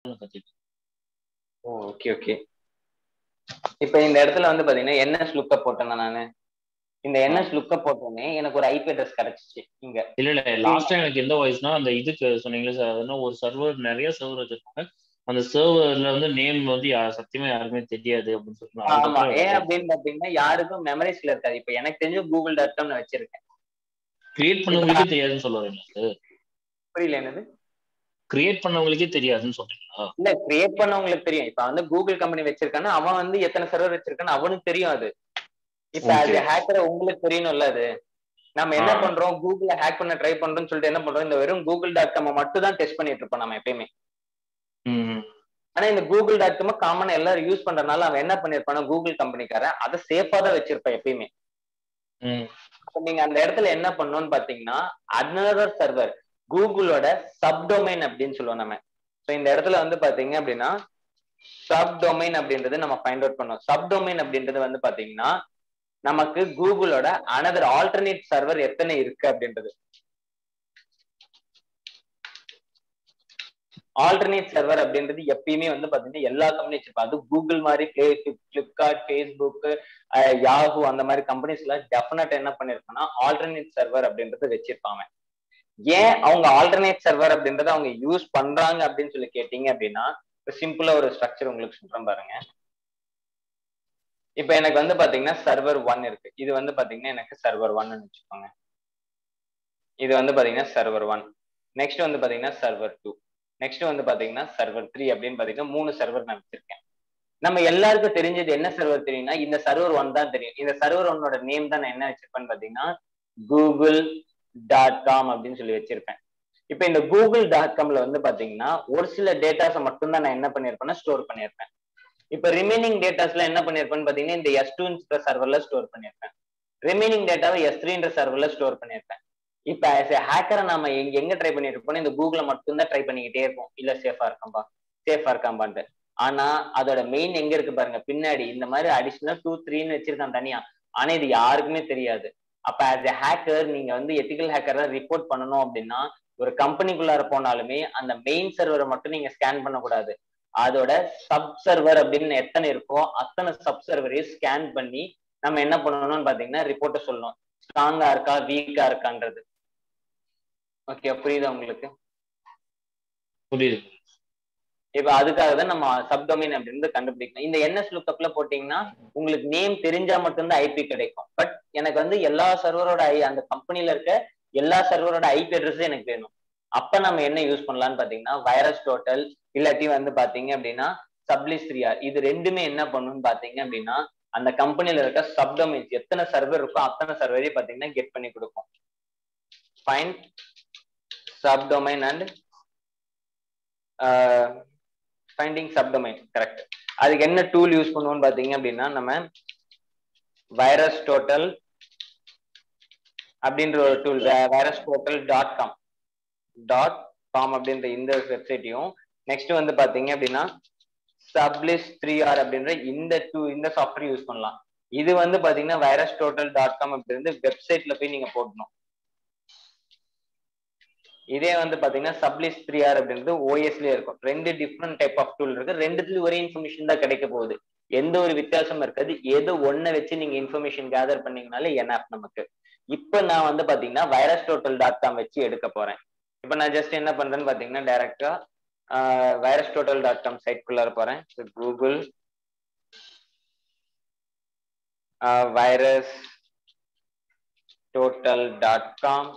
கத்துக்கிட்டேன் ஓ okay okay இப்போ இந்த இடத்துல வந்து பாத்தீங்கன்னா என்எஸ் லுக்கப் போட்டேன்னா நானு இந்த என்எஸ் லுக்கப் போட்டோன்னே எனக்கு ஒரு ஐபி அட்ரஸ் கிடைச்சிச்சு இங்க இல்ல இல்ல லாஸ்ட் டைம் எனக்கு எந்த வாய்ஸ்னா அந்த இதுக்கு சொன்னீங்களே சார் அதுனா ஒரு சர்வர் நிறைய சர்வர் வச்சிருக்காங்க அந்த சர்வர்ல வந்து நேம் வந்து யா- சத்தியமா யாருக்குமே தெரியாது அப்படின்னு ஆமா ஏன் சொல்லுவாங்க அப்படின்னு பாத்தீங்கன்னா யாருக்கும் மெமரிஸ்ல இருக்காது இப்ப எனக்கு தெரிஞ்சு கூகுள் டாட் காம் வச்சிருக்கேன் கிரியேட் பண்ணவங்களுக்கே தெரியாதுன்னு சொல்ல வரீங்களா புரியல என்னது கிரியேட் பண்ணவங்களுக்கே தெரியாதுன்னு சொல்றீங்களா இல்ல கிரியேட் பண்ணவங்களுக்கு தெரியும் இப்ப வந்து கூகுள் கம்பெனி வச்சிருக்கான்னா அவன் வந்து எத்தனை சர்வர் வச்சிருக்கான்னு அவனுக்கு தெரியும் அது இப்ப Okay. அது ஹேக்கரை உங்களுக்கு தெரியணும்ல அது நம்ம என்ன ஆ. பண்றோம் கூகுள ஹேக் பண்ண ட்ரை பண்றோம்னு சொல்லிட்டு என்ன பண்றோம் இந்த வெறும் கூகுள் டாட் காம் மட்டும் தான் டெஸ்ட் பண்ணிட்டு இருப்போம் நம்ம எப்பயுமே ம் ஆனா இந்த கூகுள் டாட் காம் காமன் எல்லாரும் யூஸ் பண்றதுனால அவன் என்ன பண்ணிருப்பானா கூகுள் கம்பெனிக்காரன் அதை சேஃபா தான் வச்சிருப்பான் எப்பயுமே ம் அப்ப நீங்க அந்த இடத்துல என்ன பண்ணணும்னு பாத்தீங்கன்னா அனதர் சர்வர் கூகுளோட சப்டொமைன் அப்படின்னு சொல்லுவோம் நம்ம ஸோ இந்த இடத்துல வந்து பாத்தீங்க அப்படின்னா சப்டொமைன் அப்படின்றது நம்ம ஃபைண்ட் அவுட் பண்ணோம் சப்டொமைன் அப்படின்றது வந்து பாத்தீங்கன்னா நமக்கு கூகுளோட அனதர் ஆல்டர்னேட் சர்வர் எத்தனை இருக்கு அப்படின்றது ஆல்டர்னேட் சர்வர் அப்படின்றது எப்பயுமே வந்து பாத்தீங்கன்னா எல்லா கம்பெனி வச்சிருப்பாங்க அது கூகுள் மாதிரி பிளிப்கார்ட் ஃபேஸ்புக் யாஹூ அந்த மாதிரி கம்பெனிஸ்ல டெஃபினட் என்ன பண்ணிருப்பாங்கன்னா ஆல்டர்னேட் சர்வர் அப்படின்றது வச்சிருப்பாங்க ஏன் அவங்க ஆல்டர்னேட் சர்வர் அப்படின்றத அவங்க யூஸ் பண்றாங்க அப்படின்னு சொல்லி கேட்டீங்க அப்படின்னா சிம்பிளா ஒரு ஸ்ட்ரக்சர் உங்களுக்கு சொல்றேன் பாருங்க இப்ப எனக்கு வந்து பாத்தீங்கன்னா சர்வர் ஒன் இருக்கு இது வந்து பாத்தீங்கன்னா எனக்கு சர்வர் ஒன்னு வச்சுக்கோங்க இது வந்து பாத்தீங்கன்னா சர்வர் ஒன் நெக்ஸ்ட் வந்து பாத்தீங்கன்னா சர்வர் டூ நெக்ஸ்ட் வந்து பாத்தீங்கன்னா சர்வர் த்ரீ அப்படின்னு பாத்தீங்கன்னா மூணு சர்வர் நான் வச்சிருக்கேன் நம்ம எல்லாருக்கும் தெரிஞ்சது என்ன சர்வர் தெரியும்னா இந்த சர்வர் ஒன் தான் தெரியும் இந்த சர்வர் ஒன்னோட நேம் தான் நான் என்ன வச்சிருப்பேன்னு பாத்தீங்கன்னா கூகுள் டாட் காம் அப்படின்னு சொல்லி வச்சிருப்பேன் இப்ப இந்த கூகுள் டாட் காம்ல வந்து பாத்தீங்கன்னா ஒரு சில டேட்டாஸை மட்டும்தான் நான் என்ன பண்ணிருப்பேன்னா ஸ்டோர் பண்ணிருப்பேன் இப்ப ரிமைனிங் டேட்டாஸ்ல என்ன பண்ணிருப்பேன்னு பாத்தீங்கன்னா இந்த எஸ் டூன்ற சர்வர்ல ஸ்டோர் பண்ணிருப்பேன் ரிமைனிங் டேட்டாவை எஸ் த்ரீன்ற சர்வர்ல ஸ்டோர் பண்ணிருப்பேன் இப்ப ஆஸ் ஏ ஹேக்கரை நம்ம எங்க எங்க ட்ரை பண்ணிட்டு இருப்போம் இந்த கூகுள மட்டும்தான் ட்ரை பண்ணிக்கிட்டே இருப்போம் இல்ல சேஃபா இருக்காம்பா சேஃபா இருக்காம்பான்ட்டு ஆனா அதோட மெயின் எங்க இருக்கு பாருங்க பின்னாடி இந்த மாதிரி அடிஷனலா டூ த்ரீன்னு வச்சிருக்கான் தனியா ஆனா இது யாருக்குமே தெரியாது அப்ப ஆஸ் எ ஹேக்கர் நீங்க வந்து எத்திக்கல் ஹேக்கரை ரிப்போர்ட் பண்ணணும் அப்படின்னா ஒரு கம்பெனிக்குள்ளார போனாலுமே அந்த மெயின் சர்வரை மட்டும் நீங்க ஸ்கேன் பண்ணக்கூடாது அதோட சப் சர்வர் அப்படின்னு எத்தனை இருக்கோ அத்தனை சப் சர்வரையும் ஸ்கேன் பண்ணி நம்ம என்ன பண்ணணும்னு பாத்தீங்கன்னா ரிப்போர்ட்டை சொல்லணும் ஸ்ட்ராங்கா இருக்கா வீக்கா இருக்கான்றது ஓகே புரியுதா உங்களுக்கு புரியுது இப்ப அதுக்காக தான் நம்ம சப்டொமைன் அப்படின்றது கண்டுபிடிக்கணும் இந்த என்எஸ் லுக்கப்ல போட்டீங்கன்னா உங்களுக்கு நேம் தெரிஞ்சா மட்டும்தான் ஐபி கிடைக்கும் பட் எனக்கு வந்து எல்லா சர்வரோட ஐ அந்த கம்பெனில இருக்க எல்லா சர்வரோட ஐபி அட்ரஸும் எனக்கு வேணும் அப்ப நம்ம என்ன யூஸ் பண்ணலாம்னு பாத்தீங்கன்னா வைரஸ் டோட்டல் இல்லாட்டி வந்து பாத்தீங்க அப்படின்னா சப்ளிஸ் த்ரீஆர் இது ரெண்டுமே என்ன பண்ணுன்னு பாத்தீங்க அப்படின்னா அந்த கம்பெனில இருக்க சப்டொமைன்ஸ் எத்தனை சர்வர் இருக்கோ அத்தனை சர்வரையும் பாத்தீங்கன்னா கெட் பண்ணி கொடுக்கும் find subdomain and finding subdomain correct அதுக்கு என்ன டூல் யூஸ் பண்ணுவோம்னு பாத்தீங்க அப்படின்னா நம்ம வைரஸ் டோட்டல் அப்படின்ற ஒரு tool virus total dot com dot com அப்படின்ற இந்த வெப்சைட்டையும் நெக்ஸ்ட் வந்து பாத்தீங்க அப்படின்னா சப்ளிஸ் த்ரீ ஆர் அப்படின்ற இந்த டூ இந்த சாஃப்ட்வேர் யூஸ் பண்ணலாம் இது வந்து பாத்தீங்கன்னா வைரஸ் டோட்டல் டாட் காம் அப்படின்றது வெப்சைட்ல போய் நீங்க போடணும் இதே வந்து பாத்தீங்கன்னா சப்ளிஸ் த்ரீ ஆர் அப்படின்றது ஓஎஸ்லயே இருக்கும் ரெண்டு டிஃப்ரெண்ட் டைப் ஆஃப் டூல் இருக்கு ரெண்டுத்துலயும் ஒரே இன்ஃபர்மேஷன் தான் கிடைக்க போகுது எந்த ஒரு வித்தியாசமும் இருக்காது எது ஒன்ன வச்சு நீங்க இன்ஃபர்மேஷன் கேதர் பண்ணீங்கனாலே என்ன நமக்கு இப்ப நான் வந்து பாத்தீங்கன்னா வைரஸ் டோட்டல் டாட் காம் வச்சு எடுக்க போறேன் இப்ப நான் ஜஸ்ட் என்ன பண்றேன்னு பாத்தீங்கன்னா டைரக்டா வைரஸ் டோட்டல் டாட் காம் சைட்குள்ளார போறேன் Google virus total dot com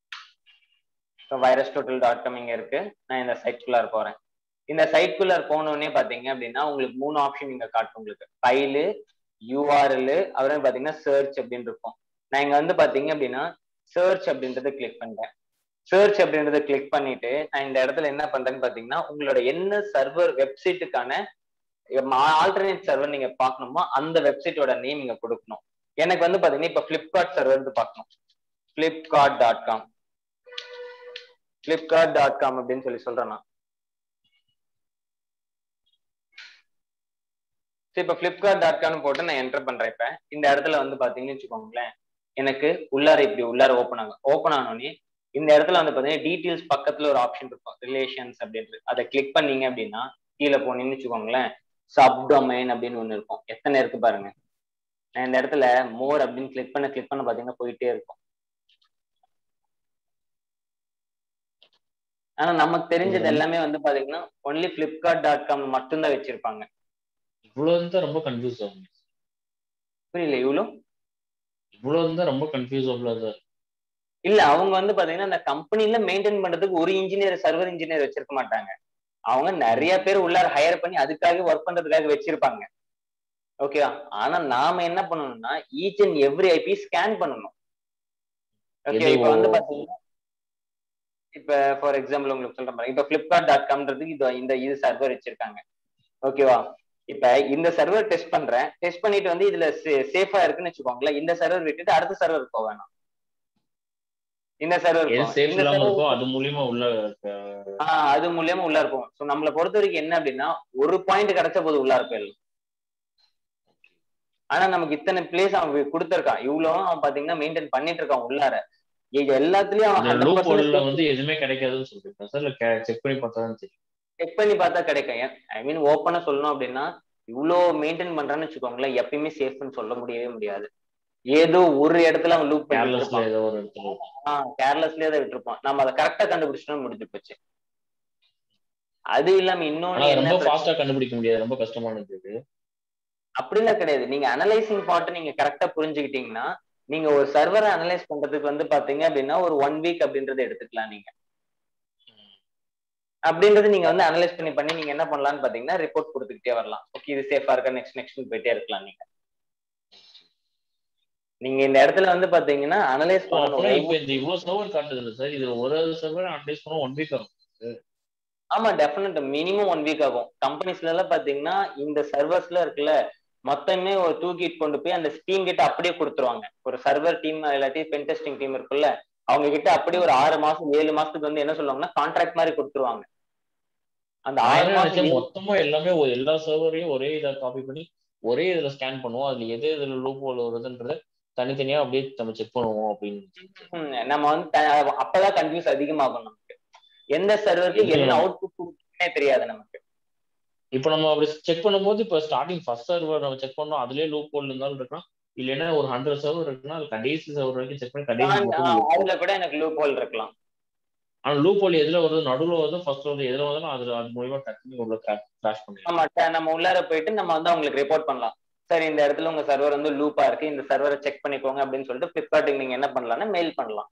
virus total dot com இங்க இருக்கு நான் இந்த சைட்குள்ளார போறேன் இந்த சைட்குள்ளார் போனோடனே பாத்தீங்க அப்படின்னா உங்களுக்கு மூணு ஆப்ஷன் இங்க காட்டும் உங்களுக்கு ஃபைலு யூஆர்எல் அப்புறம் பாத்தீங்கன்னா சர்ச் அப்படின்னு இருக்கும் நான் இங்க வந்து பாத்தீங்க அப்படின்னா சர்ச் அப்படின்றத கிளிக் பண்றேன் சர்ச் அப்படின்றத கிளிக் பண்ணிட்டு நான் இந்த இடத்துல என்ன பண்றேன்னு பாத்தீங்கன்னா உங்களோட என்ன சர்வர் வெப்சைட்டுக்கான ஆல்டர்னேட் சர்வர் நீங்க பார்க்கணுமோ அந்த வெப்சைட்டோட நேம் இங்க கொடுக்கணும் எனக்கு வந்து பாத்தீங்கன்னா இப்ப பிளிப்கார்ட் சர்வர் பார்க்கணும் Flipkart dot com Flipkart dot com அப்படின்னு சொல்லி சொல்றேன் நான் இப்ப பிளிப்கார்ட் டாட் காம் போட்டு நான் என்டர் பண்றேன் இப்ப இந்த இடத்துல வந்து பாத்தீங்கன்னு வச்சுக்கோங்களேன் எனக்கு உள்ளார இப்படி உள்ளார ஓப்பன் ஆகும் ஓப்பன் ஆனோடனே இந்த இடத்துல வந்து பாத்தீங்கன்னா டீடைல்ஸ் பக்கத்துல ஒரு ஆப்ஷன் இருக்கும் ரிலேஷன்ஸ் அப்படின்ட்டு அதை கிளிக் பண்ணீங்க அப்படின்னா கீழே போனீங்கன்னு வச்சுக்கோங்களேன் சப்டொமைன் அப்படின்னு ஒண்ணு இருக்கும் எத்தனை இருக்கு பாருங்க நான் இந்த இடத்துல மோர் அப்படின்னு கிளிக் பண்ண கிளிக் பண்ண பாத்தீங்கன்னா போயிட்டே இருக்கும் ஆனா நமக்கு தெரிஞ்சது எல்லாமே வந்து பாத்தீங்கன்னா ஒன்லி பிளிப்கார்ட் டாட் காம் மட்டும்தான் வச்சிருப்பாங்க இவ்வளவு இருந்தா ரொம்ப கன்ஃபியூஸ் ஆகும் புரியல இவ்வளோ இவ்வளவு இருந்தா ரொம்ப கன்ஃபியூஸ் ஆகல சார் இல்ல அவங்க வந்து பாத்தீங்கன்னா அந்த கம்பெனில மெயின்டைன் பண்றதுக்கு ஒரு இன்ஜினியர் சர்வர் இன்ஜினியர் வச்சிருக்க மாட்டாங்க அவங்க நிறைய பேர் உள்ளார ஹையர் பண்ணி அதுக்காக ஒர்க் பண்றதுக்காக வச்சிருப்பாங்க ஓகேவா ஆனா நாம என்ன பண்ணணும்னா each and every IP scan பண்ணணும் ஓகே எது இப்ப வந்து ஓ- பாத்தீங்கன்னா இப்ப ஃபார் எக்ஸாம்பிள் உங்களுக்கு சொல்றேன் பாருங்க இப்ப பிளிப்கார்ட் டாட் காம்ன்றதுக்கு இது இந்த இது சர்வர் வச்சிருக்காங்க ஓகேவா இப்ப இந்த சர்வர் டெஸ்ட் பண்றேன் டெஸ்ட் பண்ணிட்டு வந்து இதுல சேஃபா இருக்குன்னு வச்சுக்கோங்களேன் இந்த சர்வர் விட்டுட்டு அடுத்த சர்வர் போக வேணாம் இந்த சர்வர் எது சேஃப் இல்லாம இருக்கோ அது மூலியமா உள்ள அஹ், ஆஹ் அது மூலியமா உள்ள இருக்கும் சோ நம்மளை பொறுத்த வரைக்கும் என்ன அப்படின்னா ஒரு பாயிண்ட் கிடைச்ச போது உள்ள இருப்பேன் ஆனா நமக்கு இத்தனை பிளேஸ் அவன் கொடுத்திருக்கான் இவ்வளவு அவன் பாத்தீங்கன்னா மெயின்டைன் பண்ணிட்டு இருக்கான் உள்ளார இது எல்லாத்துலயும் அவன் இந்த ஹண்ட்ரட் லூப் ஹோல்ல பர்சன்ட் வந்து எதுவுமே கிடைக்காதுன்னு சொல்றேன் சார் செக் பண்ணி பார்த்தா தான் தெரியும் செக் பண்ணி பார்த்தா கிடைக்கும் ஐ மீன் ஓப்பனா சொல்லணும் அப்படின்னா இவ்வளோ மெயின்டைன் பண்றான்னு வச்சுக்கோங்களேன் எப்பயுமே சேஃப்னு சொல்ல முடியவே முடியாது ஏதோ ஒரு இடத்துல அவன் லூப் கேர்லெஸ்ல ஏதோ ஒரு இடத்துல கேர்லெஸ்லயே தான் விட்டுருப்பான் நம்ம அதை கரெக்டா கண்டுபிடிச்சோம்னா முடிஞ்சு போச்சு அது இல்லாம ஆனா இன்னொன்னு அது என்ன ரொம்ப பிரச்சனை- ஃபாஸ்டா கண்டுபிடிக்க முடியாது ரொம்ப கஷ்டமானது இது அப்படிலாம் கிடையாது நீங்க அனலைசிங் பார்ட் நீங்க கரெக்டா புரிஞ்சுக்கிட்டீங்கன்னா நீங்க ஒரு சர்வரை அனலைஸ் பண்றதுக்கு வந்து பாத்தீங்க அப்படின்னா ஒரு ஒன் வீக் அப்படின்றத எடுத்துக்கலாம் நீங்க அப்படின்றது நீங்க வந்து அனலைஸ் பண்ணி பண்ணி நீங்க என்ன பண்ணலாம்னு பாத்தீங்கன்னா ரிப்போர்ட் கொடுத்துக்கிட்டே வரலாம் ஓகே இது சேஃபா இருக்கா நெக்ஸ்ட் நெக்ஸ்ட் போயிட்டே இருக்கலாம் நீங்க நீங்க இந்த இடத்துல வந்து பாத்தீங்கன்னா அனலைஸ் அப்புறம் பண்ணணும் இப்ப இந்த இவ்வளவு சர்வர் காட்டுது இல்ல சார் இது ஒரு சர்வர் அனலைஸ் பண்ண ஒன் வீக் ஆகும் ஆமா டெஃபினட் மினிமம் ஒன் வீக் ஆகும் கம்பெனிஸ்ல எல்லாம் பாத்தீங்கன்னா இந்த சர்வர்ஸ்ல இருக்குல்ல மொத்தமே ஒரு தூக்கிட்டு கொண்டு போய் அந்த டீம் கிட்ட அப்படியே கொடுத்துருவாங்க ஒரு சர்வர் டீம் இல்லாட்டி பென் டெஸ்டிங் டீம் இருக்குல்ல அவங்க கிட்ட அப்படியே ஒரு ஆறு மாசம் ஏழு மாசத்துக்கு வந்து என்ன சொல்லுவாங்கன்னா கான்ட்ராக்ட் மாதிரி கொடுத்துருவாங்க அந்த நான் ஆறு என்ன மாசம் நினைச்சேன் ஏழு- மொத்தமா எல்லாமே ஒரு எல்லா சர்வரையும் ஒரே இதை காப்பி பண்ணி ஒரே இதுல ஸ்கேன் பண்ணுவோம் அதுல எது இதுல லூப் ஹோல் வருதுன்றத தனித்தனியா அப்படியே நம்ம செக் பண்ணுவோம் அப்படின்னு ம், நம்ம வந்து த- அப்பதான் கன்ஃபியூஸ் அதிகமாகும் நமக்கு எந்த சர்வருக்கு இது- என்ன அவுட்புட் கொடுக்குன்னே தெரியாது நமக்கு இப்போ நம்ம அப்படி செக் பண்ணும்போது இப்போ ஸ்டார்டிங் ஃபர்ஸ்ட் சர்வர் நம்ம செக் பண்ணோம் அதுலயே லூப் ஹோல் இருந்தாலும் இருக்கலாம் இல்லைன்னா ஒரு ஹண்ட்ரட் சர்வர் இருக்குன்னா அது கடைசி சர்வர் வரைக்கும் செக் பண்ணி கடைசி ஆ, மட்டும் loop hole. அதுல கூட எனக்கு லூப் ஹோல் இருக்கலாம் ஆனா லூப் ஹோல் எதுல வருது நடுவுல வருது ஃபர்ஸ்ட் வருது எதுல வருதுன்னா அது அது மூலியமா டக்குனு உள்ள கிராஷ் பண்ணிடலாம் ஆமா ட- நம்ம உள்ளார போயிட்டு நம்ம வந்து அவங்களுக்கு ரிப்போர்ட் பண்ணலாம் சரி இந்த இடத்துல உங்க சர்வர் வந்து லூப்பா இருக்கு இந்த சர்வரை செக் பண்ணிக்கோங்க அப்படின்னு சொல்லிட்டு பிளிப்கார்ட்டுக்கு நீங்க என்ன பண்ணலாம்னா மெயில் பண்ணலாம்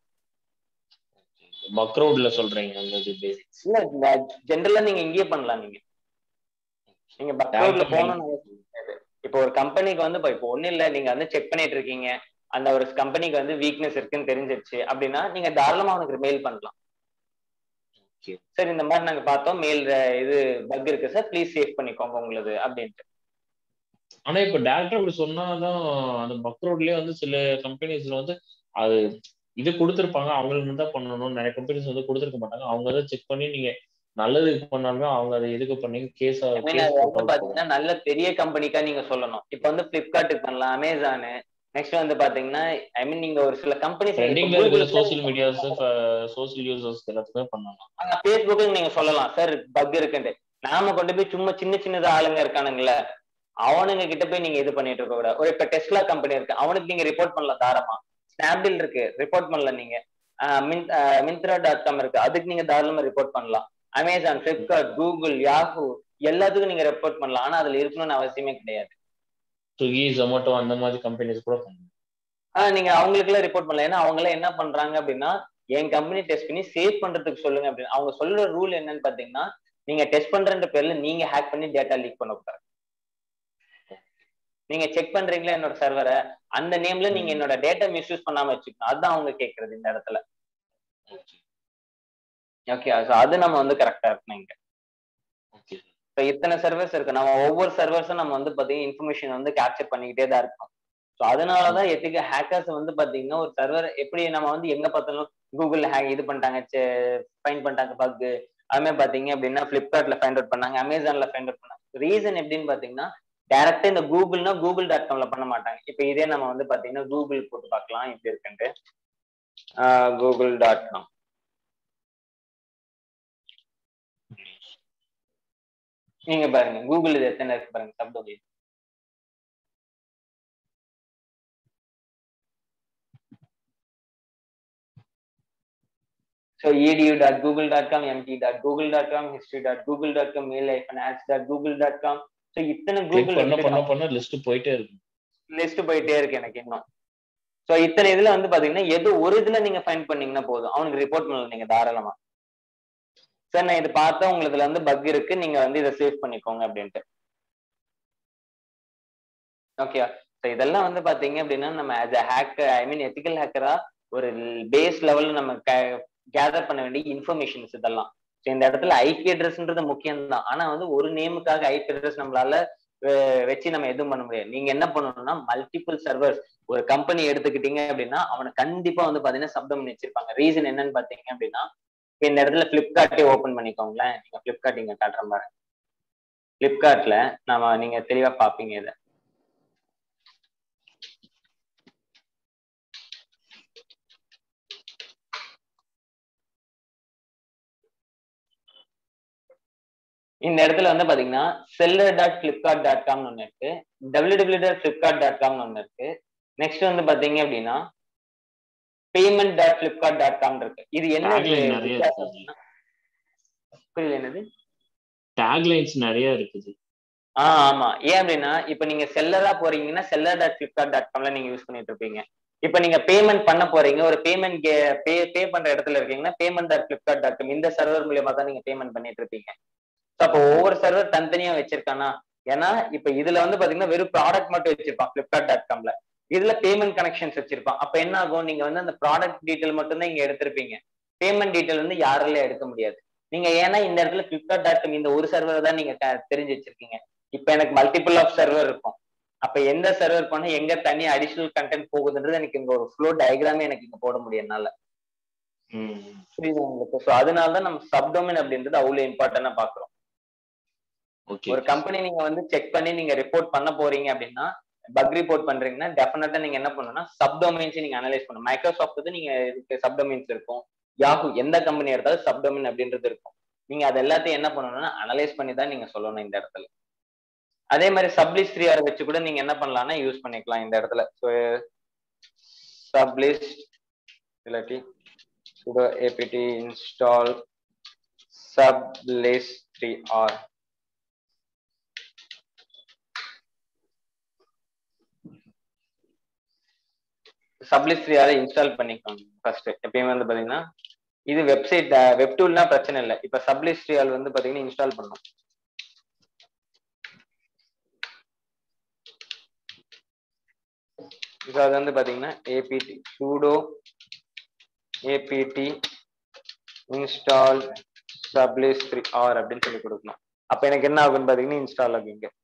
பக்ரவுட்ல சொல்றீங்க அந்த இது பேசிக்ஸ் இல்ல ஜென்ரலா நீங்க இங்கேயே பண்ணலாம் நீங்க நீங்க பக்ரவுட்ல Direct ஆ போகணும்னு அவசியம் கிடையாது இப்போ ஒரு கம்பெனிக்கு வந்து இப்ப இப்போ ஒண்ணு இல்ல நீங்க வந்து செக் பண்ணிட்டு இருக்கீங்க அந்த ஒரு கம்பெனிக்கு வந்து வீக்னஸ் இருக்குன்னு தெரிஞ்சிருச்சு அப்படின்னா நீங்க தாராளமா அவனுக்கு மெயில் பண்ணலாம் Okay. சரி இந்த மாதிரி நாங்க பார்த்தோம் மெயில் இது பக் இருக்கு சார் ப்ளீஸ் சேவ் பண்ணிக்கோங்க உங்களது அப்படின்ட்டு ஆனா இப்ப டேரக்டா இப்படி சொன்னாதான் அந்த பக்ரோட்லயே வந்து சில கம்பெனிஸ்ல வந்து அது இது கொடுத்துருப்பாங்க அவங்களுக்கு தான் பண்ணணும் நிறைய கம்பெனிஸ் வந்து கொடுத்துருக்க மாட்டாங்க அவங்க தான் செக் பண்ணி நீங்க நல்லதுக்கு பண்ணாலுமே அவங்க அதை எதுக்கு பண்ணீங்க கேஸ் I mean, அது வந்து பாத்தீங்கன்னா நல்ல பெரிய கம்பெனிக்கா நீங்க சொல்லணும் இப்ப வந்து பிளிப்கார்ட்டுக்கு பண்ணலாம் அமேசானு நெக்ஸ்ட் வந்து பாத்தீங்கன்னா ஐ மீன் நீங்க ஒரு சில கம்பெனிஸ் ட்ரெண்டிங்ல இருக்கிற சோசியல் மீடியாஸ் சோசியல் யூசர்ஸ் எல்லாத்துக்குமே பண்ணலாம் பேஸ்புக்கு நீங்க சொல்லலாம் சார் பக் இருக்குன்ட்டு நாம கொண்டு போய் சும்மா சின்ன சின்னதா ஆளுங்க இருக்கானுங்கள அவனுங்க கிட்ட போய் நீங்க இது பண்ணிட்டு இருக்க கூட ஒரு இப்ப டெஸ்லா கம்பெனி இருக்கு அவனுக்கு நீங்க ரிப்போர்ட் பண்ணலாம் தாராளமா ஸ்னாப்டீல் இருக்கு ரிப்போர்ட் பண்ணலாம் நீங்க ஆஹ் மின் மிந்த்ரா டாட் காம் இருக்கு அதுக்கு நீங்க தாராளமா ரிப்போர்ட் பண்ணலாம் அமேசான் பிளிப்கார்ட் கூகுள் யாஹூ எல்லாத்துக்கும் நீங்க ரிப்போர்ட் பண்ணலாம் ஆனா அதுல இருக்கணும்னு அவசியமே கிடையாது ஸ்விக்கி ஜொமேட்டோ அந்த மாதிரி கம்பெனிஸ் கூட பண்ணலாம் ஆஹ் நீங்க அவங்களுக்கு எல்லாம் ரிப்போர்ட் பண்ணலாம் ஏன்னா அவங்க எல்லாம் என்ன பண்றாங்க அப்படின்னா என் கம்பெனி டெஸ்ட் பண்ணி சேவ் பண்றதுக்கு சொல்லுங்க அப்படின்னு அவங்க சொல்ற ரூல் என்னன்னு பாத்தீங்கன்னா நீங்க டெஸ்ட் பண்றன்ற பேர்ல நீங்க ஹேக் பண்ணி டேட்டா லீக் பண்ணக்கூடாது நீங்க செக் பண்றீங்களா என்னோட சர்வரை அந்த நேம்ல நீங்க என்னோட டேட்டா மிஸ்யூஸ் பண்ணாம வச்சுக்கணும் அதுதான் அவங்க கேக்குறது இந்த இடத்துல ஓகே அது நம்ம வந்து கரெக்டா இருக்கணும் இங்க ஓகே இப்போ இத்தனை சர்வர்ஸ் இருக்கு நம்ம ஒவ்வொரு சர்வர்ஸும் நம்ம வந்து பாத்தீங்கன்னா இன்ஃபர்மேஷன் வந்து கேப்சர் பண்ணிக்கிட்டே தான் இருக்கோம் ஸோ அதனாலதான் எத்திக்க ஹேக்கர்ஸ் வந்து பாத்தீங்கன்னா ஒரு சர்வர் எப்படி நம்ம வந்து எங்க பார்த்தாலும் கூகுள்ல ஹேக் இது பண்ணிட்டாங்க ஃபைன் பண்ணிட்டாங்க பக் அதுமாதிரி பாத்தீங்க அப்படின்னா பிளிப்கார்ட்ல ஃபைண்ட் அவுட் பண்ணாங்க அமேசான்ல ஃபைண்ட் அவுட் பண்ணாங்க ரீசன் எப்படின்னு பாத்தீங்கன்னா டேரக்டா இந்த கூகுள்னா கூகுள் டாட் காம்ல பண்ண மாட்டாங்க இப்போ இதே நம்ம வந்து பாத்தீங்கன்னா கூகுள் போட்டு பார்க்கலாம் இப்படி இருக்குன்ட்டு கூகுள் டாட் காம் நீங்க பாருங்க கூகுள் இது எத்தனை இருக்கு பாருங்க subdomain So edu.google.com, mt.google.com, history.google.com, mail-ads.google.com. So இத்தனை கிளிக் கூகுள் பண்ண பண்ண பண்ண லிஸ்ட் போயிட்டே இருக்கு லிஸ்ட் போயிட்டே இருக்கு எனக்கு இன்னும் சோ இத்தனை இதுல வந்து பாத்தீங்கன்னா எது ஒரு இதுல நீங்க ஃபைண்ட் பண்ணீங்கன்னா போதும் அவனுக்கு ரிப்போர்ட் பண்ணலாம் நீங்க தாராளமா சார் நான் இது பார்த்தா உங்களுக்கு இதுல வந்து பக் இருக்கு நீங்க வந்து இதை சேவ் பண்ணிக்கோங்க அப்படின்ட்டு ஓகே ஸோ இதெல்லாம் வந்து பாத்தீங்க அப்படின்னா நம்ம as a hacker I mean ethical ஹேக்கரா ஒரு பேஸ் லெவல்ல நம்ம கேதர் பண்ண வேண்டிய இன்ஃபர்மேஷன்ஸ் இதெல்லாம் ஸோ இந்த இடத்துல ஐபி அட்ரஸ்ன்றது முக்கியம் தான் ஆனா வந்து ஒரு நேமுக்காக ஐபி அட்ரஸ் நம்மளால அஹ், வச்சு நம்ம எதுவும் பண்ண முடியாது நீங்க என்ன பண்ணணும்னா மல்டிபிள் சர்வர்ஸ் ஒரு கம்பெனி எடுத்துக்கிட்டீங்க அப்படின்னா அவனை கண்டிப்பா வந்து பாத்தீங்கன்னா சப்தம் வச்சிருப்பாங்க ரீசன் என்னன்னு பாத்தீங்க அப்படின்னா இப்ப இந்த இடத்துல பிளிப்கார்ட்டே ஓபன் பண்ணிக்கோங்களேன் நீங்க பிளிப்கார்ட் இங்க காட்டுற மாதிரி பிளிப்கார்ட்ல நாம நீங்க தெளிவா பாப்பீங்க இதை இந்த இடத்துல வந்து பாத்தீங்கன்னா செல்லர் டாட் பிளிப்கார்ட் டாட் காம்னு ஒன்று இருக்கு W W dot Flipkart dot காம்னு ஒன்று இருக்கு நெக்ஸ்ட் வந்து பாத்தீங்க அப்படின்னா payment dot Flipkart dot com இருக்கு இது என்ன Tagline நிறைய வித்தியாசம் இருக்கு. அப்படின்னா- புரியல என்னது டேக்லைன்ஸ் நிறைய இருக்குது ஆ ஆமா ஏன் அப்படின்னா இப்ப நீங்க செல்லரா போறீங்கன்னா செல்லர் டாட் பிளிப்கார்ட் டாட் காம்ல நீங்க யூஸ் பண்ணிட்டு இருப்பீங்க இப்ப நீங்க பேமெண்ட் பண்ண போறீங்க ஒரு பேமெண்ட் பே பே பண்ற இடத்துல இருக்கீங்கன்னா payment dot Flipkart dot com இந்த சர்வர் மூலியமா தான் நீங்க பேமெண்ட் பண்ணிட்டு இருப்பீங்க So, அப்போ ஒவ்வொரு சர்வர் தனித்தனியா வச்சிருக்கானா ஏன்னா இப்ப இதுல வந்து பாத்தீங்கன்னா வெறும் ப்ராடக்ட் மட்டும் வச்சிருப்பான் பிளிப்கார்ட் டாட் காம்ல இதுல பேமெண்ட் கனெக்ஷன்ஸ் வச்சிருப்பான் அப்ப என்ன ஆகும் நீங்க வந்து அந்த ப்ராடக்ட் டீடைல் மட்டும் தான் இங்க எடுத்திருப்பீங்க பேமெண்ட் டீடைல் வந்து யாராலையும் எடுக்க முடியாது நீங்க ஏன்னா இந்த இடத்துல பிளிப்கார்ட் டாட் காம் இந்த ஒரு சர்வர் தான் நீங்க க- தெரிஞ்சு வச்சிருக்கீங்க இப்ப எனக்கு மல்டிபிள் ஆஃப் சர்வர் இருக்கும் அப்ப எந்த சர்வர் பண்ண எங்க தனி அடிஷனல் கண்டென்ட் போகுதுன்றது எனக்கு இங்க ஒரு ஃப்ளோ டயக்ராமே எனக்கு இங்க போட முடியும் என்னால புரியுது உங்களுக்கு ஸோ அதனால தான் நம்ம சப்டொமைன் அப்படின்றது அவ்வளவு இம்பார்ட்டன்டா பாக்குறோம் ஓகே ஒரு கம்பெனி நீங்க வந்து செக் பண்ணி நீங்க ரிப்போர்ட் பண்ண போறீங்க அப்படின்னா பக் ரிப்போர்ட் பண்றீங்கன்னா டெஃபினட்டா நீங்க என்ன பண்ணணும்னா சப்டொமைன்ஸ் நீங்க அனலைஸ் பண்ணணும் மைக்ரோசாஃப்ட் வந்து நீங்க இதுக்கு சப்டொமைன்ஸ் இருக்கும் யாஹூ எந்த கம்பெனி எடுத்தாலும் சப்டொமைன் அப்படின்றது இருக்கும் நீங்க அது எல்லாத்தையும் என்ன பண்ணணும்னா அனலைஸ் பண்ணி தான் நீங்க சொல்லணும் இந்த இடத்துல அதே மாதிரி சப்லிஸ்ட் த்ரீ ஆர் வச்சு கூட நீங்க என்ன பண்ணலாம்னா யூஸ் பண்ணிக்கலாம் இந்த இடத்துல ஸோ சப்லிஸ்ட் இல்லாட்டி sudo apt install sublist 3r sublist three install பண்ணிக்கோங்க ஃபர்ஸ்ட் எப்பயுமே வந்து பாத்தீங்கன்னா இது வெப்சைட் வெப் டூல்னா பிரச்சனை இல்லை இப்ப சப்லிஸ்ட் த்ரீ வந்து பாத்தீங்கன்னா இன்ஸ்டால் பண்ணும் இப்போ அது வந்து பாத்தீங்கன்னா APT sudo apt install sublist 3r அப்படின்னு சொல்லி கொடுக்கணும் அப்ப எனக்கு என்ன ஆகும்னு பாத்தீங்கன்னா இன்ஸ்டால் ஆகும் இங்க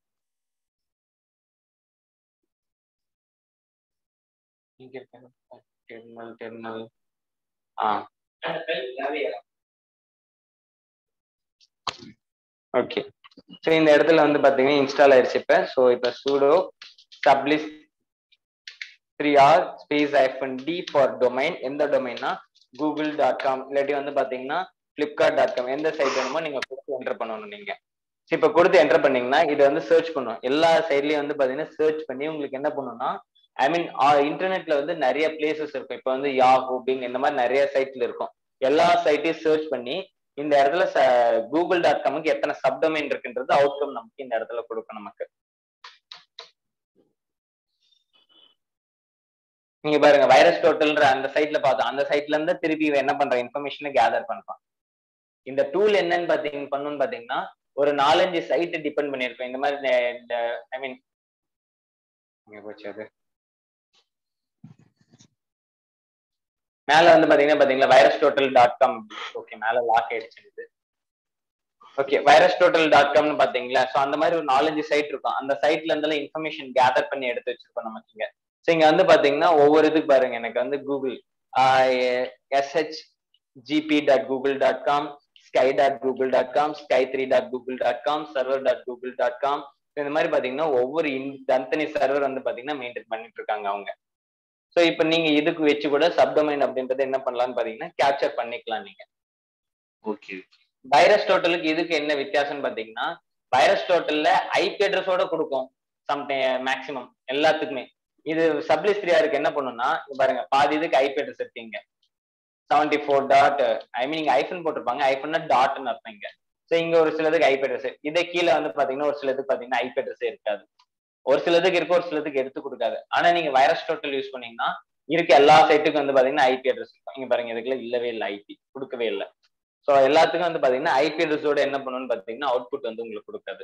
இங்க டெர்மினல் டெர்மினல் ஆ ஓகே ஸோ இந்த இடத்துல வந்து பாத்தீங்கன்னா இன்ஸ்டால் ஆயிடுச்சு இப்ப ஸோ இப்ப sudo sublist three R space hyphen D for domain எந்த டொமைன்னா கூகுள் டாட் காம் இல்லாட்டி வந்து பாத்தீங்கன்னா பிளிப்கார்ட் டாட் காம் எந்த சைட் வேணுமோ நீங்க கொடுத்து என்டர் பண்ணணும் நீங்க இப்ப கொடுத்து என்டர் பண்ணீங்கன்னா இது வந்து சர்ச் பண்ணும் எல்லா சைட்லயும் வந்து பாத்தீங்கன்னா சர்ச் பண்ணி உங்களுக்கு என்ன பண்ணும்னா ஐ மீன் இன்டர்நெட்ல வந்து நிறைய பிளேசஸ் இருக்கும் இப்ப வந்து யாஹூ பிங் இந்த மாதிரி நிறைய சைட்ல இருக்கும் எல்லா சைட்டையும் சர்ச் பண்ணி இந்த இடத்துல கூகுள் டாட் காமுக்கு எத்தனை சப்டொமைன் இருக்குன்றது அவுட்கம் நமக்கு இந்த இடத்துல கொடுக்கும் நமக்கு நீங்க பாருங்க வைரஸ் டோட்டல்ன்ற அந்த சைட்ல பார்த்தோம் அந்த சைட்ல இருந்து திருப்பி இவன் என்ன பண்ற இன்ஃபர்மேஷனை கேதர் பண்றான் இந்த டூல் என்னன்னு பாத்தீங்க பண்ணணும்னு பாத்தீங்கன்னா ஒரு நாலஞ்சு சைட் டிபெண்ட் பண்ணிருக்கோம் இந்த மாதிரி நெ- இந்த ஐ மீன் எங்க போச்சு அது மேல வந்து பாத்தீங்கன்னா பாத்தீங்களா virus total dot com okay மேல லாக் ஆயிடுச்சு இது ஓகே வைரஸ் டோட்டல் டாட் காம்னு பாத்தீங்களா சோ அந்த மாதிரி ஒரு நாலஞ்சு சைட் இருக்கும் அந்த சைட்ல இருந்தெல்லாம் இன்ஃபர்மேஷன் கேதர் பண்ணி எடுத்து வச்சிருக்கோம் நமக்கு இங்க ஸோ இங்க வந்து பாத்தீங்கன்னா ஒவ்வொரு இதுக்கு பாருங்க எனக்கு வந்து Google SH GP dot Google dot com sky dot Google dot com sky three dot Google dot com server dot Google dot com இந்த மாதிரி பாத்தீங்கன்னா ஒவ்வொரு இன் தனித்தனி சர்வர் வந்து பாத்தீங்கன்னா மெயின்டைன் பண்ணிட்டு இருக்காங்க அவங்க ஸோ இப்போ நீங்க இதுக்கு வச்சு கூட சப்டொமைன் அப்படின்றத என்ன பண்ணலாம்னு பாத்தீங்கன்னா கேப்சர் பண்ணிக்கலாம் நீங்க ஓகே வைரஸ் டோட்டலுக்கு இதுக்கு என்ன வித்தியாசம்னு பாத்தீங்கன்னா வைரஸ் டோட்டல்ல ஐபி அட்ரஸோட கொடுக்கும் சம் மேக்சிமம் எல்லாத்துக்குமே இது சப்ளிஸ் த்ரீ ஆருக்கு என்ன பண்ணும்னா இங்க பாருங்க பாதி இதுக்கு ஐபி அட்ரஸ் இருக்கீங்க seventy four dot I mean இங்க ஐஃபன் போட்டிருப்பாங்க ஐஃபன்னா டாட்னு அர்த்தம் இங்க ஸோ இங்க ஒரு சிலதுக்கு ஐபி அட்ரஸ் இதே கீழே வந்து பாத்தீங்கன்னா ஒரு சிலதுக்கு பாத்தீங்கன்னா ஐபி அட்ரஸே இருக்காது ஒரு சிலதுக்கு இருக்கு ஒரு சிலதுக்கு எடுத்து கொடுக்காது ஆனா நீங்க வைரஸ் டோட்டல் யூஸ் பண்ணீங்கன்னா இருக்க எல்லா சைட்டுக்கும் வந்து பாத்தீங்கன்னா ஐபி அட்ரஸ் இருக்கும் இங்க பாருங்க இதுக்குள்ள இல்லவே இல்லை ஐபி கொடுக்கவே இல்லை ஸோ எல்லாத்துக்கும் வந்து பாத்தீங்கன்னா ஐபி அட்ரஸோட என்ன பண்ணணும்னு பாத்தீங்கன்னா அவுட்புட் வந்து உங்களுக்கு கொடுக்காது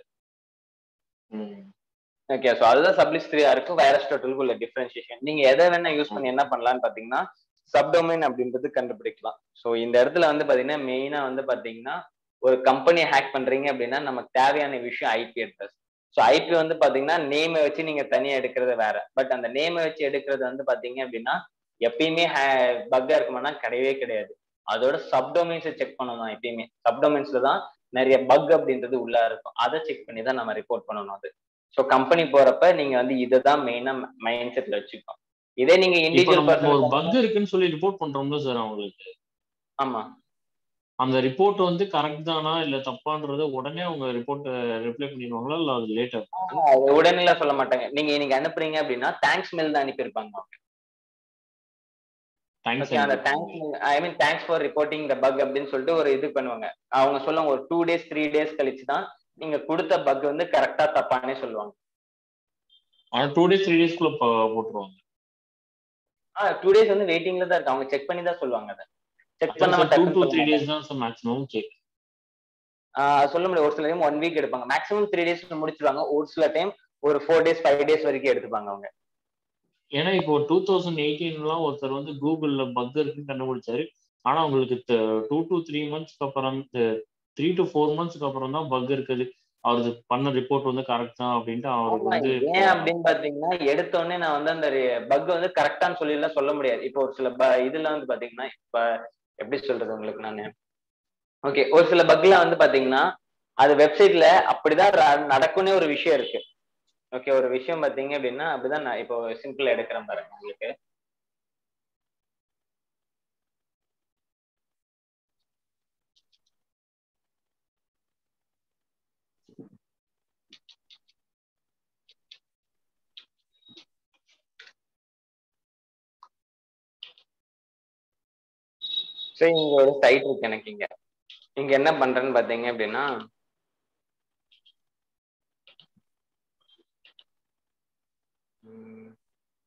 ஓகே ஸோ அதுதான் சப்ளிஸ் த்ரீயா இருக்கு வைரஸ் டோட்டலுக்கு உள்ள டிஃபரன்சியேஷன் நீங்க எதை வேணா யூஸ் பண்ணி என்ன பண்ணலாம்னு பாத்தீங்கன்னா சப்டொமைன் அப்படின்றது கண்டுபிடிக்கலாம் ஸோ இந்த இடத்துல வந்து பாத்தீங்கன்னா மெயினா வந்து பாத்தீங்கன்னா ஒரு கம்பெனி ஹேக் பண்றீங்க அப்படின்னா நமக்கு தேவையான விஷயம் ஐபி அட்ரஸ் ஸோ ஐபி வந்து பாத்தீங்கன்னா நேமை வச்சு நீங்க தனியா எடுக்கிறது வேற பட் அந்த நேமை வச்சு எடுக்கிறது வந்து பாத்தீங்க அப்படின்னா எப்பயுமே பக்கா இருக்குமானா கிடையவே கிடையாது அதோட சப்டொமைன்ஸை செக் பண்ணணும் எப்பயுமே சப்டொமைன்ஸ்ல தான் நிறைய பக் அப்படின்றது உள்ள இருக்கும் அதை செக் பண்ணி தான் நம்ம ரிப்போர்ட் பண்ணணும் அது ஸோ கம்பெனி போறப்ப நீங்க வந்து இதை தான் மெயினா மைண்ட் செட்ல வச்சுக்கணும் இதே நீங்க இப்போ இண்டிவிஜுவல் நம்ம ஒரு பர்சன் பக் இருக்குன்னு சொல்லி ரிப்போர்ட் பண்றோம்ல சார் அவங்களுக்கு ஆமா அந்த ரிப்போர்ட் வந்து கரெக்ட் தானா இல்ல தப்பான்றத உடனே அவங்க ரிப்போர்ட் ரிப்ளை பண்ணிடுவாங்களா இல்ல அது லேட்டர் அது உடனே சொல்ல மாட்டாங்க நீங்க இன்னைக்கு அனுப்புறீங்க அப்படின்னா தேங்க்ஸ் மெயில் தான் அனுப்பியிருப்பாங்க அவங்க தேங்க்ஸ் ஓகே அந்த thanks I mean thanks for reporting the bug அப்படின்னு சொல்லிட்டு ஒரு இது பண்ணுவாங்க அவங்க சொல்லுவாங்க ஒரு டூ டேஸ் த்ரீ டேஸ் கழிச்சு தான் நீங்க கொடுத்த பக் வந்து கரெக்டா தப்பானே சொல்லுவாங்க ஆனா டூ டேஸ் த்ரீ டேஸ்க்குள்ள போட்டுருவாங்க ஆ டூ டேஸ் வந்து வெயிட்டிங்ல தான் இருக்கு அவங்க செக் பண்ணி தான் சொல்லுவாங்க அதை செக் பண்ண டூ டு த்ரீ மாட்டாங்க டேஸ் தான் சார் மேக்ஸிமம் செக் சொல்ல முடியாது ஒரு சில டைம் ஒன் வீக் எடுப்பாங்க மேக்ஸிமம் த்ரீ டேஸ் முடிச்சிருவாங்க ஒரு சில டைம் ஒரு ஃபோர் டேஸ் ஃபைவ் டேஸ் வரைக்கும் எடுத்துப்பாங்க அவங்க ஏன்னா இப்போ டூ தௌசண்ட் எயிட்டீன்லாம் ஒருத்தர் வந்து கூகுள்ல பக் இருக்குன்னு கண்டுபிடிச்சாரு ஆனா உங்களுக்கு டூ டு த்ரீ மந்த்ஸ்க்கு அப்புறம் த்ரீ டு ஃபோர் மந்த்ஸ்க்கு அப்புறம் தான் பக் இருக்குது அவருக்கு பண்ண ரிப்போர்ட் வந்து கரெக்ட் தான் அப்படின்ட்டு அவருக்கு ஆமா, வந்து ஏன் அப்படின்னு பாத்தீங்கன்னா எடுத்த உடனே நான் வந்து அந்த பக் வந்து கரெக்டான்னு சொல்லி எல்லாம் சொல்ல முடியாது இப்போ ஒரு சில ப- இதுல வந்து பாத்தீங்கன்னா இப்ப எப்படி சொல்றது உங்களுக்கு நானு ஓகே ஒரு சில பக்ல வந்து பாத்தீங்கன்னா அது வெப்சைட்ல அப்படிதான் ர- நடக்கும்னே ஒரு விஷயம் இருக்கு ஓகே ஒரு விஷயம் பாத்தீங்க அப்படின்னா அப்படிதான் நான் இப்போ சிம்பிளா எடுக்கிறேன் பாருங்க உங்களுக்கு சரி இங்க ஒரு சைட் இருக்கு எனக்கு இங்க இங்க என்ன பண்றேன்னு பாத்தீங்க அப்படின்னா ம்,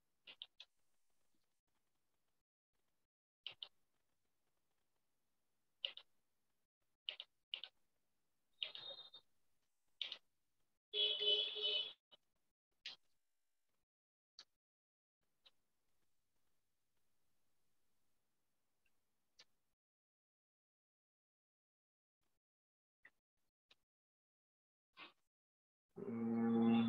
ம்,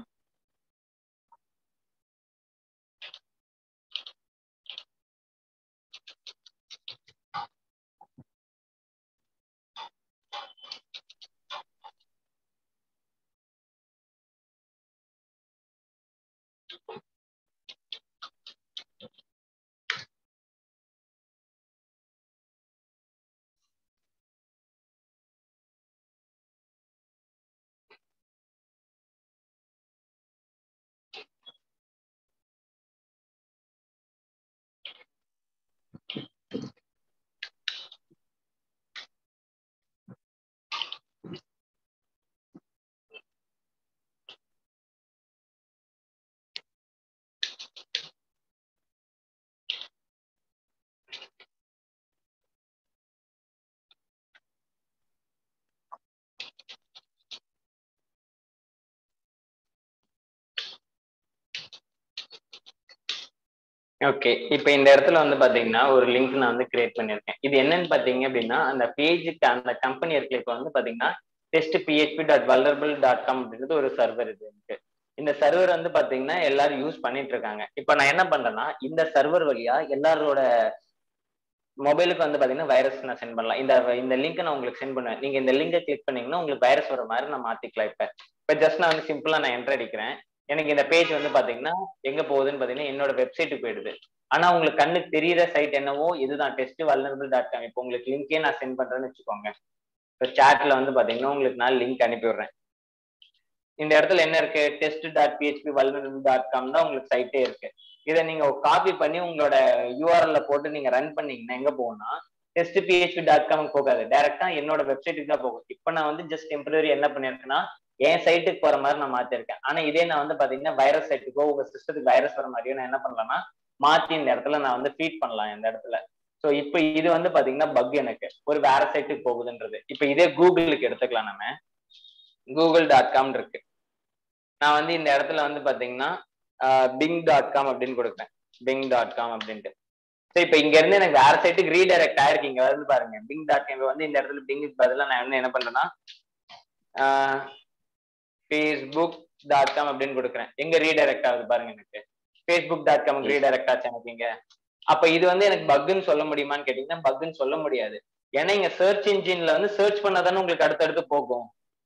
ஓகே இப்போ இந்த இடத்துல வந்து பாத்தீங்கன்னா ஒரு லிங்க் நான் வந்து கிரியேட் பண்ணியிருக்கேன் இது என்னன்னு பாத்தீங்க அப்படின்னா அந்த பேஜுக்கு அந்த கம்பெனி இருக்கு இப்போ வந்து பாத்தீங்கன்னா test PHP dot vulnerable dot com அப்படின்றது ஒரு சர்வர் இது இருக்கு இந்த சர்வர் வந்து பாத்தீங்கன்னா எல்லாரும் யூஸ் பண்ணிட்டு இருக்காங்க இப்போ நான் என்ன பண்றேன்னா இந்த சர்வர் வழியா எல்லாரோட மொபைலுக்கு வந்து பாத்தீங்கன்னா வைரஸ் நான் சென்ட் பண்ணலாம் இந்த இந்த லிங்க் நான் உங்களுக்கு சென்ட் பண்ணுவேன் நீங்க இந்த லிங்கை கிளிக் பண்ணீங்கன்னா உங்களுக்கு வைரஸ் வர மாதிரி நான் மாத்திக்கலாம் இப்ப இப்ப ஜஸ்ட் நான் வந்து சிம்பிளா நான் என்டர் அடிக்கிறேன் எனக்கு இந்த பேஜ் வந்து பாத்தீங்கன்னா எங்க போகுதுன்னு பாத்தீங்கன்னா என்னோட வெப்சைட்டுக்கு போயிடுது ஆனா உங்களுக்கு கண்ணுக்கு தெரியிற சைட் என்னவோ இதுதான் டெஸ்ட் வல்னரபிள் டாட் காம் இப்போ உங்களுக்கு லிங்கே நான் சென்ட் பண்றேன்னு வச்சுக்கோங்க இப்போ சாட்ல வந்து பாத்தீங்கன்னா உங்களுக்கு நான் லிங்க் அனுப்பி விடுறேன் இந்த இடத்துல என்ன இருக்கு test dot PHP vulnerable dot com தான் உங்களுக்கு சைட்டே இருக்கு இதை நீங்க காப்பி பண்ணி உங்களோட யூஆர்எல்ல போட்டு நீங்க ரன் பண்ணீங்கன்னா எங்க போகும்னா டெஸ்ட் பிஹெச்பி டாட் காம் போகாது டைரக்டா என்னோட வெப்சைட்டுக்கு தான் போகும் இப்போ நான் வந்து ஜஸ்ட் டெம்பரரி என்ன பண்ணிருக்கேன்னா என் சைட்டுக்கு போற மாதிரி நான் மாத்திருக்கேன் ஆனா இதே நான் வந்து பாத்தீங்கன்னா வைரஸ் சைட்டுக்கோ உங்க சிஸ்டத்துக்கு வைரஸ் வர மாதிரியோ நான் என்ன பண்ணலாம்னா மாத்தி இந்த இடத்துல நான் வந்து ஃபீட் பண்ணலாம் இந்த இடத்துல ஸோ இப்போ இது வந்து பாத்தீங்கன்னா பக் எனக்கு ஒரு வேற சைட்டுக்கு போகுதுன்றது இப்போ இதே கூகுளுக்கு எடுத்துக்கலாம் நம்ம கூகுள் டாட் காம் இருக்கு நான் வந்து இந்த இடத்துல வந்து பாத்தீங்கன்னா பிங் டாட் காம் அப்படின்னு கொடுப்பேன் பிங் டாட் காம் அப்படின்ட்டு ஸோ இப்போ இங்க இருந்து எனக்கு வேற சைட்டுக்கு ரீடைரக்ட் ஆயிருக்கு இங்க வந்து பாருங்க பிங் டாட் காம் வந்து இந்த இடத்துல பிங்குக்கு பதிலாக நான் வந்து என்ன பண்றேன்னா ஃபேஸ்புக் டாட் காம் அப்படின்னு கொடுக்குறேன் எங்க ரீடைரக்ட் ஆகுது பாருங்க எனக்கு ஃபேஸ்புக் டாட் காம் ரீடைரக்ட் ஆச்சு எனக்கு இங்க அப்ப இது வந்து எனக்கு பக்குன்னு சொல்ல முடியுமான்னு கேட்டீங்கன்னா பக்குன்னு சொல்ல முடியாது ஏன்னா இங்க சர்ச் இன்ஜின்ல வந்து சர்ச் பண்ணாதானே உங்களுக்கு அடுத்தடுத்து போகும்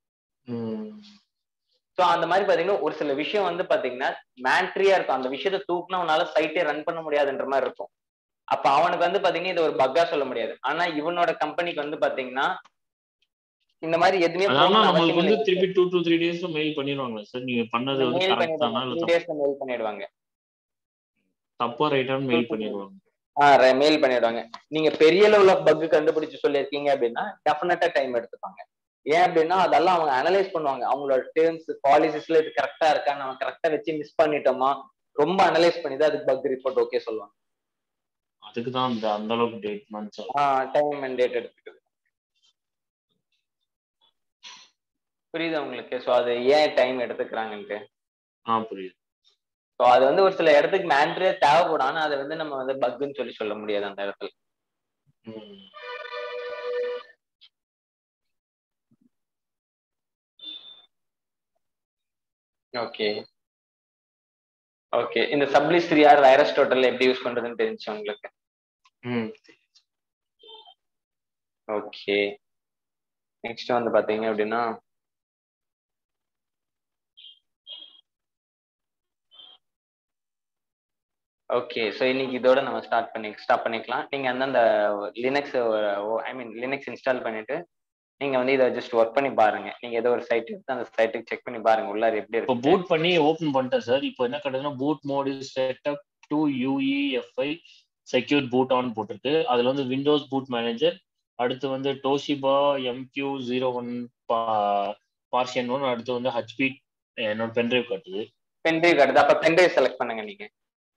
ஸோ அந்த மாதிரி பாத்தீங்கன்னா ஒரு சில விஷயம் வந்து பாத்தீங்கன்னா மேட்ரியா இருக்கும் அந்த விஷயத்த தூக்குனா உன்னால சைட்டே ரன் பண்ண முடியாதுன்ற மாதிரி இருக்கும் அப்ப அவனுக்கு வந்து பாத்தீங்கன்னா இது ஒரு பக்கா சொல்ல முடியாது ஆனா இவனோட கம்பெனிக்கு வந்து பாத்தீங்கன்னா இந்த மாதிரி எதுவுமே நம்மளுக்கு வந்து திருப்பி டூ டூ த்ரீ டேஸ்ல மெயில் பண்ணிடுவாங்களா சார் நீங்க பண்ணது வந்து மெயில் கரெக்ட் தானா பண்ணிடுவாங்க இல்ல த்ரீ டேஸ்ல மெயில் பண்ணிடுவாங்க தப்பா ரைட்டான்னு மெயில் பண்ணிடுவாங்க ஆஹ் மெயில் பண்ணிடுவாங்க நீங்க பெரிய லெவல் ஆஃப் பக் கண்டுபிடிச்சு சொல்லியிருக்கீங்க அப்படின்னா டெஃபினட்டா டைம் எடுத்துப்பாங்க ஏன் அப்படின்னா அதெல்லாம் அவங்க அனலைஸ் பண்ணுவாங்க அவங்களோட டேர்ம்ஸ் பாலிசிஸ்ல இது கரெக்டா இருக்கா நம்ம கரெக்டா வச்சு மிஸ் பண்ணிட்டோமா ரொம்ப அனலைஸ் பண்ணி தான் அதுக்கு பக் ரிப்போர்ட் ஓகே சொல்லுவாங்க அதுக்கு தான் அந்த அந்த அளவுக்கு date months time and date எடுத்துக்குது புரியுது உங்களுக்கு ஸோ அது ஏன் டைம் எடுத்துக்கிறாங்கன்ட்டு ஆ புரியுது ஸோ அது வந்து ஒரு சில இடத்துக்கு மேண்ட்ரியா தேவைப்படும் ஆனா அதை வந்து நம்ம வந்து பக்குன்னு சொல்லி சொல்ல முடியாது அந்த இடத்துல ம். ஓகே ஓகே இந்த sublist three R virus total எப்படி யூஸ் பண்றதுன்னு தெரிஞ்சு உங்களுக்கு ம் ஓகே நெக்ஸ்ட் வந்து பாத்தீங்க அப்படின்னா ஓகே ஸோ இன்னைக்கு இதோட நம்ம ஸ்டார்ட் பண்ணி ஸ்டாப் பண்ணிக்கலாம் நீங்க அந்தந்த Linux I mean Linux install பண்ணிட்டு நீங்க வந்து இதை ஜஸ்ட் ஒர்க் பண்ணி பாருங்க நீங்க ஏதோ ஒரு சைட் எடுத்து அந்த சைட்டுக்கு செக் பண்ணி பாருங்க உள்ளார எப்படி இப்போ இருக்கு பூட் பண்ணி ஓபன் பண்ணிட்டேன் சார் இப்போ என்ன கிடையாதுன்னா boot mode is setup to UEFI secure boot on போட்டுருக்கு அதுல வந்து விண்டோஸ் பூட் மேனேஜர் அடுத்து வந்து Toshiba MQ zero one partition one அடுத்து வந்து ஹச்பி என்னோட பென்ட்ரைவ் காட்டுது பென்ட்ரைவ் காட்டுது அப்ப பென்ட்ரைவ் செலக்ட் பண்ணுங்க நீங்க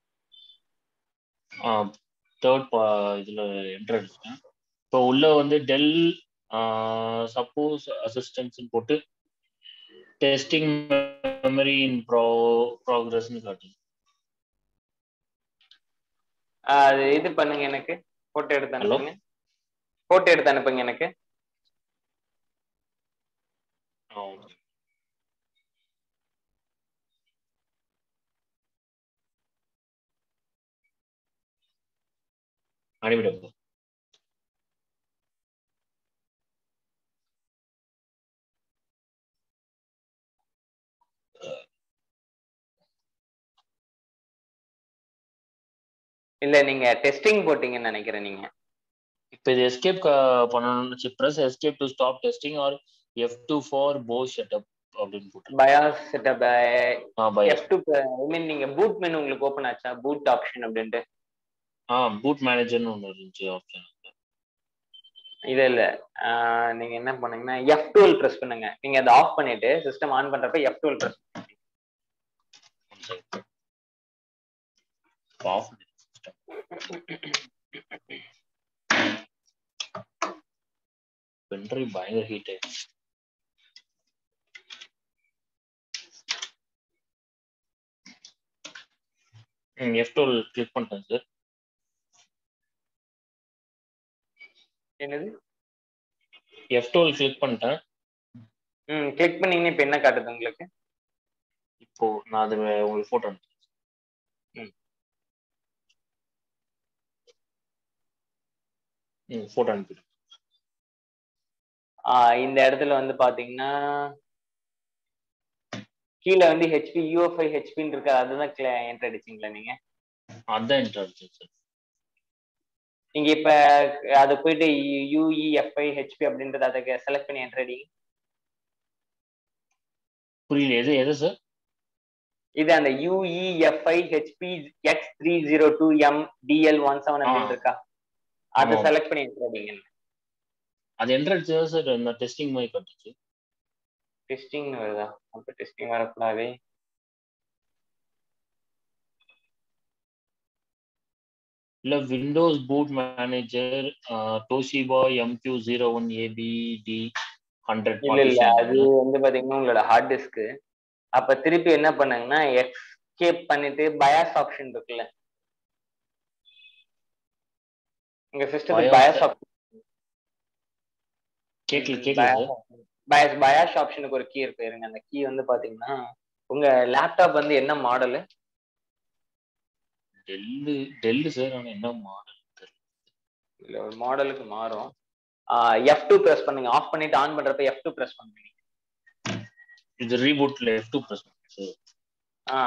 தேர்ட் இதுல என்டர் அடிச்சிட்டேன் இப்போ உள்ள வந்து டெல் சப்போஸ் அசிஸ்டன்ஸ் போட்டு டெஸ்டிங் மெமரி இன் ப்ரோ ப்ராக்ரஸ்னு காட்டுது ஆஹ் அது இது பண்ணுங்க எனக்கு போட்டோ எடுத்து Hello? அனுப்புங்க போட்டோ எடுத்து அனுப்புங்க எனக்கு ஆ, அனுப்பிடுங்க இல்ல நீங்க டெஸ்டிங் போட்டீங்கன்னு நினைக்கிறேன் நீங்க இப்போ இது எஸ்கேப் பண்ணணும்னு press escape to stop testing R F two for போ செட்டப் அப்படின்னு போட்டு BIOS setup ah by F two I mean நீங்க பூட் மெனு உங்களுக்கு ஓப்பன் ஆச்சா பூட் ஆப்ஷன் அப்படின்ட்டு ஆ பூட் மேனேஜர்னு ஒன்று இருந்துச்சு ஆப்ஷன் இல்ல இல்ல ஆஹ் நீங்க என்ன பண்ணீங்கன்னா எஃப் டுவெல் ப்ரெஸ் பண்ணுங்க நீங்க அதை ஆஃப் பண்ணிட்டு சிஸ்டம் ஆன் பண்றப்ப F twelve press off pen drive பயங்கர ஹீட் ஆயிடுச்சு எஃப் டுவெல் கிளிக் பண்ணிட்டேன் சார் என்னது எஃப் டுவெல் கிளிக் பண்ணிட்டேன் ம் கிளிக் பண்ணீங்கன்னா இப்ப என்ன காட்டுது உங்களுக்கு இப்போ நான் அது உங்களுக்கு போட்டோ ம். ம் போட்டோ அனுப்பிடுறேன் ஆஹ் இந்த இடத்துல வந்து பாத்தீங்கன்னா கீழே வந்து ஹெச்பி யூஎஃப்ஐ ஹெச்பின்னு இருக்கு அதுதான் என்டர் அடிச்சீங்களா நீங்க அதான் இன்ட்ரெஸ்ட் சார் நீங்க இப்ப அது போயிட்டு யூஇஎஃப்ஐ ஹெச்பி அப்படின்றத அதை செலக்ட் பண்ணி என்டர் அடிங்க புரியல எது எது சார் இது அந்த UEFI HP X three zero two M DL one seven அப்படின்னு ஆ. இருக்கா அதை ஆமா. செலக்ட் பண்ணி எடுத்துறீங்க அது என்ட்ரன்ஸ் தான் சார் இந்த டெஸ்டிங் மாதிரி கட்டுச்சு டெஸ்டிங்னு வருதா அப்ப டெஸ்டிங் வரக்கூடாது இல்ல Windows boot manager Toshiba MQ zero one ABD hundred இல்ல இல்ல அது வந்து பாத்தீங்கன்னா உங்களோட ஹார்ட் டிஸ்க் அப்ப திருப்பி என்ன பண்ணாங்கன்னா எஸ்கேப் பண்ணிட்டு பயாஸ் ஆப்ஷன் இருக்குல்ல உங்க சிஸ்டத்துக்கு BIOS பயாஸ் ஆப்ஷன் கேட்கல கேட்கல சார் பயாஸ் பயாஸ் ஆப்ஷனுக்கு ஒரு கீ இருக்கு இருங்க அந்த கீ வந்து பாத்தீங்கன்னா உங்க லேப்டாப் வந்து என்ன மாடலு டெல்லு டெல்லு சார் ஆனா என்ன மாடல் இல்ல ஒரு மாடலுக்கு மாறும் எஃப் டூ ப்ரெஸ் பண்ணுங்க ஆஃப் பண்ணிட்டு ஆன் பண்றப்ப எஃப் டூ ப்ரெஸ் பண்ணுங்க இது ரீபூட்ல F two plus sir ah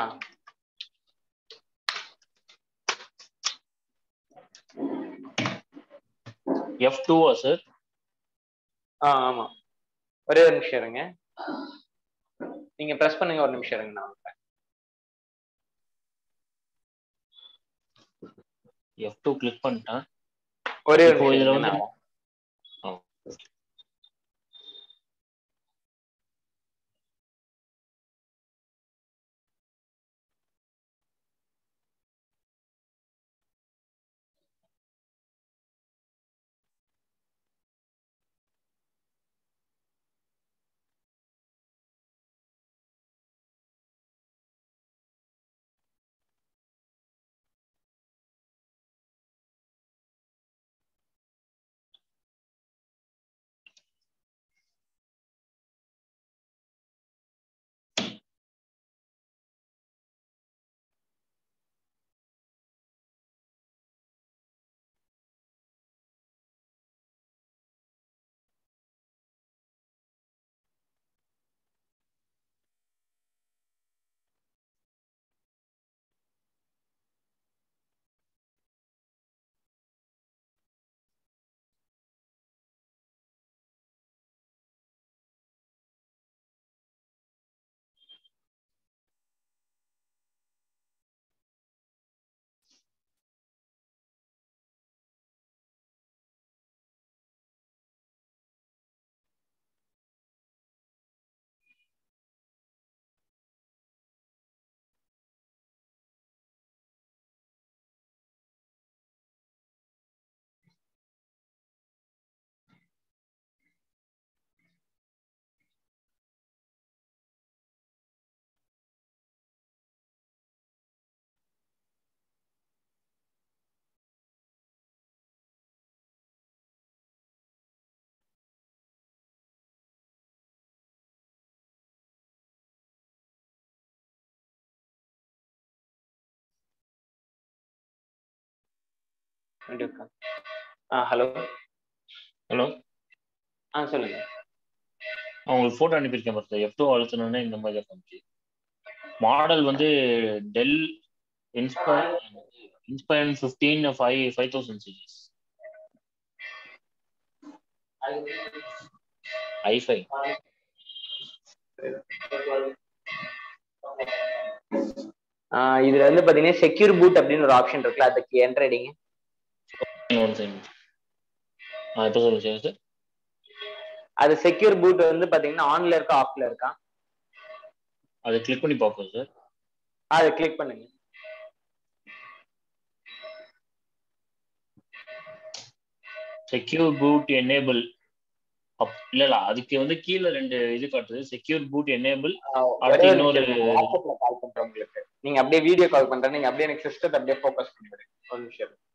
எஃப் டூவா சார் ஆ ஆமா ஒரே ஒரு நிமிஷம் இருங்க நீங்க ப்ரெஸ் பண்ணுங்க ஒரு நிமிஷம் இருங்க நான் வந்துடுறேன். எஃப் டூ கிளிக் பண்ணிட்டேன் ஒரே ஒரு இப்போ நிமிஷம் இதுல இருங்க, வந்து- நான் வரேன். வண்டி இருக்கா? ஆ ஹலோ ஹலோ ஆ சொல்லுங்க உங்களுக்கு போட்டோ அனுப்பியிருக்கேன் பார்த்தா எஃப் டூ அழுத்தணும்னா இந்த மாதிரி தான் காமிச்சு மாடல் வந்து Dell inspire inspire fifteen five five thousand series I five ah, இதுல வந்து பாத்தீங்கன்னா செக்யூர் பூட் அப்படின்னு ஒரு ஆப்ஷன் இருக்குல்ல அதுக்கு என்டர் அடிங்க ஒன் செகண்ட் ஆ இப்போ சொல்லுங்க சார் அது செக்யூர் பூட் வந்து பாத்தீங்கன்னா ஆன்ல இருக்கா ஆஃப்ல இருக்கா அதை கிளிக் பண்ணி பார்ப்போம் சார் அதை கிளிக் பண்ணுங்க செக்யூர் பூட் எனேபிள் அப் இல்ல இல்ல அதுக்கு வந்து கீழே ரெண்டு இது காட்டுது செக்யூர் பூட் எனேபிள் ஆ, அடுத்து ஒரே ஒரு இன்னொரு- நிமிஷம் இருங்க. வாட்ஸ்அப்ல கால் பண்றேன் உங்களுக்கு நீங்க அப்படியே வீடியோ கால் பண்றேன் நீங்க அப்படியே எனக்கு சிஸ்டத்தை அப்படியே ஃபோக்கஸ் பண்ணி விடுங்க ஒரு நிமிஷம் இருங்க.